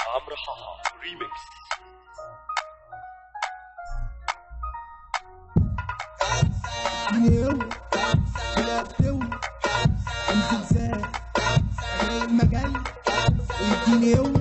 عمرو حاحا ريميكس اليوم لا بتوم انت ازاي المجال اديني هو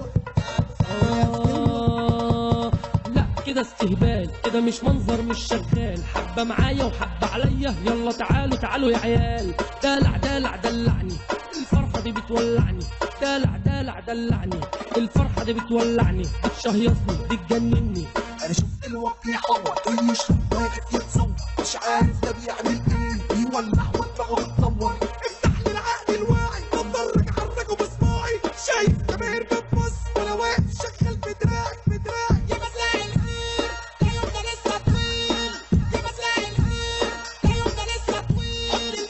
آه لا كده استهبال كده مش منظر مش شغال حبة معايا وحبة عليا يلا تعالوا تعالوا يا عيال دلع دلع دلعني الفرحة دي بتولعني دلع دلع دلعني الفرحة دي بتولعني بتشهيصني بتجنني انا شفت الوقت يحور اي شاب واقف يتصور مش عارف ده بيعمل ايه بيولع ودماغه بتنور افتح لي العقل الواعي بتفرج على الرجل بصباعي شايف جماهير بتبص وانا واقف شغال بدراعي بدراعي يا مساء الخير ده يوم ده لسه طويل يا مساء الخير ده يوم ده لسه طويل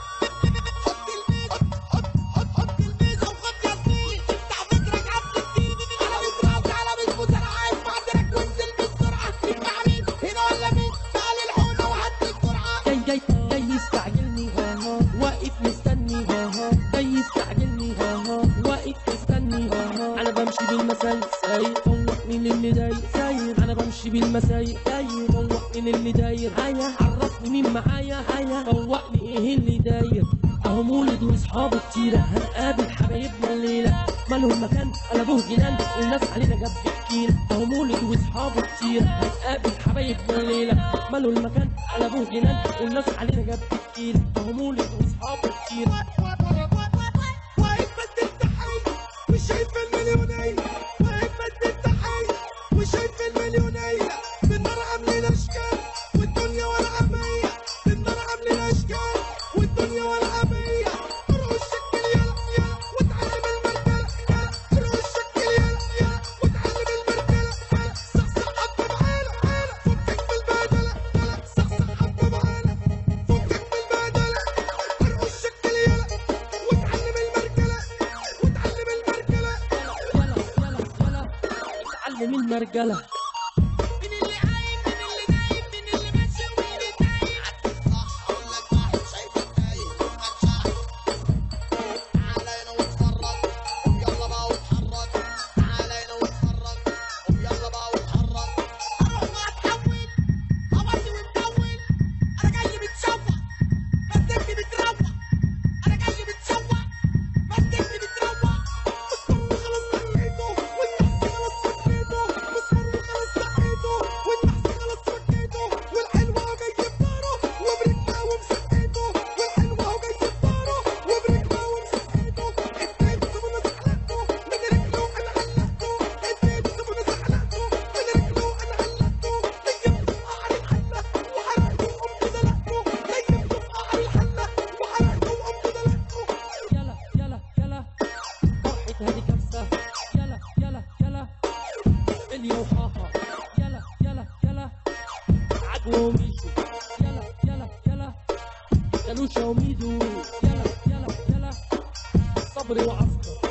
حط البيت حط حط حط البيزة وخد ياسمين افتح فكرك عبد الدين على بيت راس على بيت موسى انا عايز بعدك وانزل بسرعة مع مين هنا ولا مين تعال الحونة وهات الجرعة جاي جاي جاي يستعجلني ها ها واقف مستني ها ها جاي يستعجلني ها ها واقف مستني ها ها انا بمشي بالمسايق سايق فوق مين اللي داير ساير انا بمشي بالمسايق داير فوق مين اللي داير هيا عرفني مين معايا هيا فوقني ايه اللي داير اهو مولد واصحابه كتيرة هنقابل حبايبنا الليلة مالهم مكان قلبوه جنان والناس علينا جاب كتير اهو مولد واصحابه كتير هنقابل حبايبنا الليلة ماله المكان قلبوه جنان والناس علينا جاب كتير اهو مولد واصحابه كتير واقف بدل تحية وشايف المليونية واقف بدل تحية وشايف المليونية بالنار عاملين أشكال والدنيا ولا عمية بالنار عاملين أشكال والدنيا ولا عمية ارقص الشكل يلا يلا وتعلم المرجلة يلا ارقص الشكل يلا يلا وتعلم المرجلة يلا صحصح حبة معانا معانا فكك من البهدلة يلا صحصح حبة معانا فكك من البهدلة ارقص الشكل يلا وتعلم المرجلة وتعلم المرجلة يلا يلا يلا اتعلم المرجلة مين اللي قايم مين اللي نايم مين اللي ماشي ومين اللي تايه صح اقول لك واحد شايفك تايه ما تشعر تعالى هنا واتفرج يلا بقى واتحرك تعالى هنا واتفرج يلا بقى واتحرك اروح ما اتحول هودي ومدول انا جاي متشوق مزجي بتروق انا جاي متشوق مزجي بتروق مصمر وخلاص سقيته والنحس خلاص فكيته مصمر وخلاص سقيته والنحس خلاص فكيته والحلوة جاي بداره وبركبه ومسقيته والحلوة جاي بداره وبركبه ومسقيته اديت زبونة زحلقته من رجله انا علقته اديت زبونة زحلقته من رجله انا علقته نيمته في قعر الحلة وحرقته وقمت دلقته نيمته في قعر الحلة وحرقته وقمت دلقته يلا يلا يلا فرحة هادي كبسة يلا يلا يلا إليا وحاحا يلا يلا يلا عجوة وميشو يلا يلا يلا جلوشة وميدو يلا يلا يلا صبري وعسكر